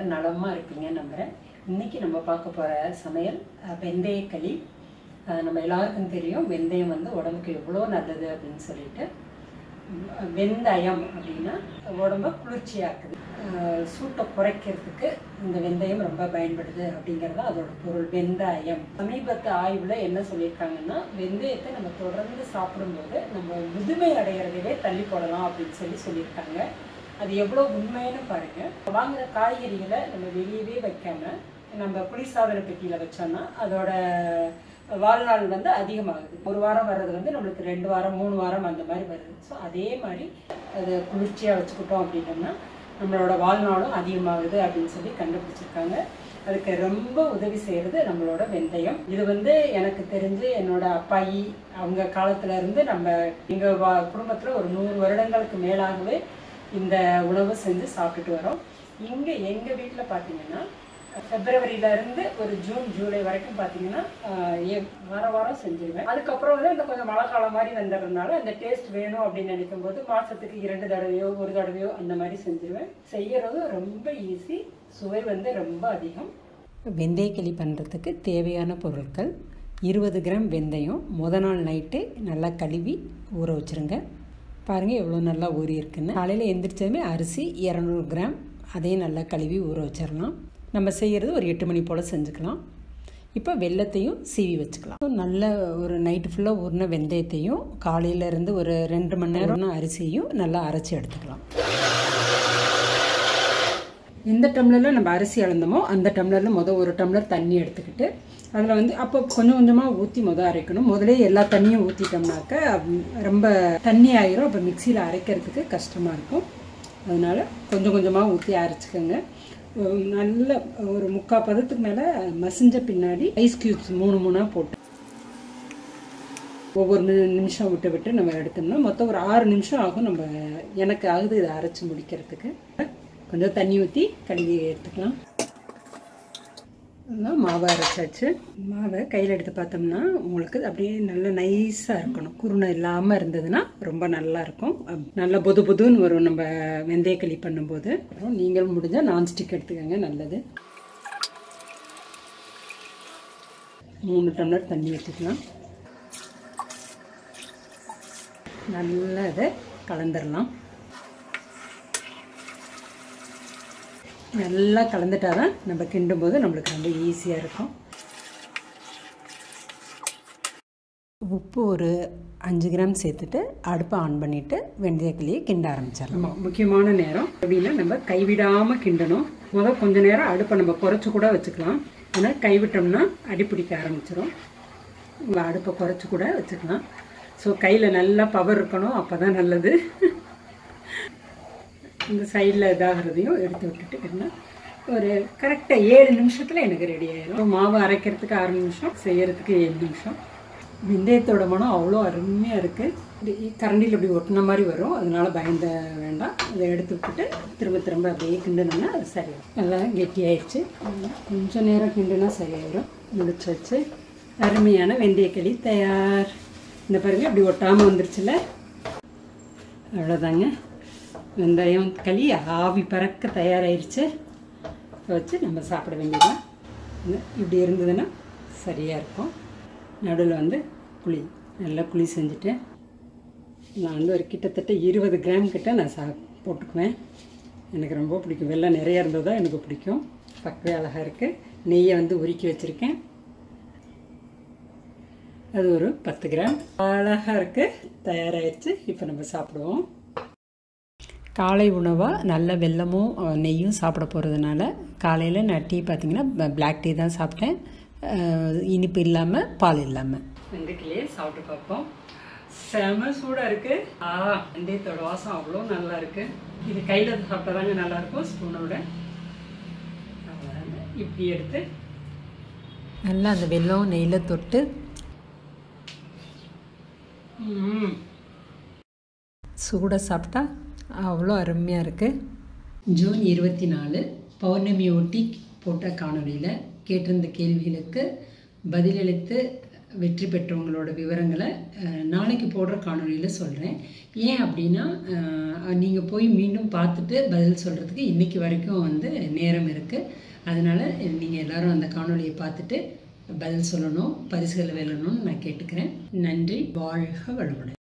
எல்லாரும் நலமாக இருப்பீங்க நம்புகிறேன் இன்னைக்கு நம்ம பார்க்க போகிற சமையல் அஹ், வெந்தயக்களி அஹ், நம்ம எல்லாருக்கும் தெரியும் வெந்தயம் வந்து உடம்புக்கு எவ்வளோ நல்லது அப்படின்னு சொல்லிட்டு உம், வெந்தயம் அப்படின்னா உடம்ப குளிர்ச்சியாக்குது அஹ், சூட்டை குறைக்கிறதுக்கு இந்த வெந்தயம் ரொம்ப பயன்படுது அப்படிங்கிறது அதோட பொருள் வெந்தயம் சமீபத்து ஆய்வில் என்ன சொல்லியிருக்காங்கன்னா வெந்தயத்தை நம்ம தொடர்ந்து சாப்பிடும்போது நம்ம முதுமை அடைகிறதையே தள்ளி போடலாம் அப்படின்னு சொல்லி சொல்லியிருக்காங்க அது எவ்வளோ உண்மைன்னு பாருங்க வாங்குற காய்கறிகளை நம்ம வெளியவே வைக்காம நம்ம குளிர்சாதன பெட்டியில் வச்சோம்னா அதோட வாழ்நாள் வந்து அதிகமாகுது ஒரு வாரம் வர்றது வந்து நம்மளுக்கு ரெண்டு வாரம் மூணு வாரம் அந்த மாதிரி வருது ஸோ அதே மாதிரி அதை குளிர்ச்சியாக வச்சுக்கிட்டோம் அப்படின்னோம்னா நம்மளோட வாழ்நாளும் அதிகமாகுது அப்படின்னு சொல்லி கண்டுபிடிச்சிருக்காங்க அதுக்கு ரொம்ப உதவி செய்கிறது நம்மளோட வெந்தயம் இது வந்து எனக்கு தெரிஞ்சு என்னோட அப்பாயி அவங்க காலத்துல இருந்து நம்ம எங்கள் வா குடும்பத்தில் ஒரு நூறு வருடங்களுக்கு மேலாகவே இந்த உணவு செஞ்சு சாப்பிட்டுட்டு வரோம் இங்கே எங்கள் வீட்டில் பார்த்தீங்கன்னா பிப்ரவரியில இருந்து ஒரு ஜூன் ஜூலை வரைக்கும் பார்த்தீங்கன்னா ஆஹ், ஏ- வார வாரம் செஞ்சிருவேன் அதுக்கப்புறம் வந்து இந்த கொஞ்சம் மழை காலம் மாதிரி வந்துடுறதுனால அந்த டேஸ்ட் வேணும் அப்படின்னு நினைக்கும் போது மாசத்துக்கு இரண்டு தடவையோ ஒரு தடவையோ அந்த மாதிரி செஞ்சிருவேன் செய்யறது ரொம்ப ஈஸி சுவை வந்து ரொம்ப அதிகம் வெந்தயக்களி பண்ணுறதுக்கு தேவையான பொருட்கள் இருபது கிராம் வெந்தயம் முத நாள் நைட்டு நல்லா கழுவி ஊற வச்சுருங்க பாருங்கள் எவ்வளோ நல்லா ஊறி இருக்குன்னு காலையில் எந்திரிச்சதுமே அரிசி இரநூறு கிராம் அதையும் நல்லா கழுவி ஊற வச்சிடலாம் நம்ம செய்கிறது ஒரு எட்டு மணி போல் செஞ்சுக்கலாம் இப்போ வெல்லத்தையும் சீவி வச்சுக்கலாம் நல்ல ஒரு நைட்டு ஃபுல்லாக ஊறின வெந்தயத்தையும் காலையிலேருந்து ஒரு ரெண்டு மணி நேரம் அரிசியையும் நல்லா அரைச்சி எடுத்துக்கலாம் எந்த டம்ளரில் நம்ம அரிசி அளந்தோமோ அந்த டம்ளரில் மொதல் ஒரு டம்ளர் தண்ணி எடுத்துக்கிட்டு அதில் வந்து அப்போ கொஞ்சம் கொஞ்சமாக ஊற்றி மொதல் அரைக்கணும் முதலே எல்லா தண்ணியும் ஊற்றிட்டோம்னாக்க ம், ரொம்ப தண்ணி ஆயிரும் அப்போ மிக்சியில் அரைக்கிறதுக்கு கஷ்டமாக இருக்கும் அதனால் கொஞ்சம் கொஞ்சமாக ஊற்றி அரைச்சிக்கோங்க உம், நல்ல ஒரு முக்கால் பதத்துக்கு மேலே மசிஞ்ச பின்னாடி ஐஸ் க்யூப்ஸ் மூணு மூணாக போட்டு ஒவ்வொரு நி- நிமிஷம் விட்டு விட்டு நம்ம எடுத்தோம்னா மொத்தம் ஒரு ஆறு நிமிஷம் ஆகும் நம்ம எனக்கு ஆகுது இதை அரைச்சி முடிக்கிறதுக்கு கொஞ்சம் தண்ணி ஊற்றி கழுவி எடுத்துக்கலாம் அதான் மாவை அரைச்சாச்சு மாவை கையில் எடுத்து பார்த்தோம்னா உங்களுக்கு அப்படியே நல்ல நைஸாக இருக்கணும் குருணை இல்லாமல் இருந்ததுன்னா ரொம்ப நல்லா இருக்கும் அப்~ நல்ல பொது பொதுன்னு வரும் நம்ம வெந்தயக்களி பண்ணும்போது அப்புறம் நீங்கள் முடிஞ்சால் நான்ஸ்டிக் எடுத்துக்கோங்க நல்லது மூணு டம்ளர் தண்ணி ஊற்றிக்கலாம் நல்லா இதை கலந்துடலாம் நல்லா கலந்துட்டா தான் நம்ம கிண்டும் போது நம்மளுக்கு ரொம்ப ஈஸியாக இருக்கும் உப்பு ஒரு அஞ்சு கிராம் சேர்த்துட்டு அடுப்பை ஆன் பண்ணிவிட்டு வெந்தயக்கிளியை கிண்ட ஆரம்பிச்சிடலாம் முக்கியமான நேரம் அப்படின்னா நம்ம கைவிடாமல் கிண்டணும் முதல் கொஞ்ச நேரம் அடுப்பை நம்ம குறைச்சி கூட வச்சுக்கலாம் ஏன்னா கைவிட்டோம்னா அடிப்பிடிக்க ஆரம்பிச்சிடும் நம்ம அடுப்பை குறைச்சி கூட வச்சுக்கலாம் ஸோ கையில் நல்லா பவர் இருக்கணும் அப்போ தான் நல்லது இந்த சைடில் இதாகிறதையும் எடுத்து விட்டுட்டு கிடனா ஒரு கரெக்டாக ஏழு நிமிஷத்தில் எனக்கு ரெடி ஆயிரும் மாவு அரைக்கிறதுக்கு ஆறு நிமிஷம் செய்யறதுக்கு ஏழு நிமிஷம் வெந்தயத்தோட மனம் அவ்வளோ அருமையாக இருக்குது கரண்டியில் இப்படி ஒட்டின மாதிரி வரும் அதனால பயந்த வேண்டாம் அதை எடுத்து விட்டுட்டு திரும்ப திரும்ப அப்படியே கிண்டணும்னா அது சரியாகும் நல்லா கெட்டியாயிடுச்சு கொஞ்சம் நேரம் கிண்டுனா சரியாயிடும் முடிச்சாச்சு அருமையான வெந்தயக்களி தயார் இந்த பாருங்க இப்படி ஒட்டாமல் வந்துருச்சுல அவ்வளோதாங்க வெந்தயம் களி ஆவி பறக்க தயாராகிருச்சு வச்சு நம்ம சாப்பிட வேண்டியதான் இப்படி இருந்ததுன்னா சரியாக இருக்கும் நடுவில் வந்து புளி நல்லா புளி செஞ்சுட்டேன் நான் வந்து ஒரு கிட்டத்தட்ட இருபது கிராம் கிட்ட நான் சா போட்டுக்குவேன் எனக்கு ரொம்ப பிடிக்கும் வெள்ளம் நிறைய இருந்தது தான் எனக்கு பிடிக்கும் பக்கவே அழகாக இருக்குது நெய்யை வந்து உருக்கி வச்சுருக்கேன் அது ஒரு பத்து கிராம் அழகாக இருக்குது தயாராகிடுச்சு இப்போ நம்ம சாப்பிடுவோம் காலை உணவாக நல்ல வெல்லமும் அஹ், நெய்யும் சாப்பிட போகிறதுனால காலையில் நான் டீ பார்த்தீங்கன்னா பிளாக் டீ தான் சாப்பிட்டேன் அஹ், இனிப்பு இல்லாமல் பால் இல்லாமல் வெந்தக்கிலேயே சாப்பிட்டு பார்ப்போம் செம சூடாக இருக்குது ஆ வெந்தயத்தோட வாசம் அவ்வளோ நல்லா இருக்குது இது கையில் சாப்பிட்டாதாங்க நல்லாயிருக்கும் ஸ்பூனோட அவ்வளோதாங்க இப்படி எடுத்து நல்லா அந்த வெல்லம் நெய்யில் தொட்டு ம் சூட சாப்பிட்டா அவ்வளோ அருமையாக இருக்குது ஜூன் இருபத்தி நாலு பௌர்ணமி ஒட்டி போட்ட காணொளியில் கேட்டிருந்த கேள்விகளுக்கு பதிலளித்து வெற்றி பெற்றவங்களோட விவரங்களை அஹ், நாளைக்கு போடுற காணொளியில் சொல்கிறேன் ஏன் அப்படின்னா நீங்கள் போய் மீண்டும் பார்த்துட்டு பதில் சொல்கிறதுக்கு இன்றைக்கி வரைக்கும் வந்து நேரம் இருக்குது அதனால் நீங்கள் எல்லாரும் அந்த காணொளியை பார்த்துட்டு பதில் சொல்லணும் பரிசுகள் வெல்லணும்னு நான் கேட்டுக்கிறேன் நன்றி வாழ்க வளமுடன்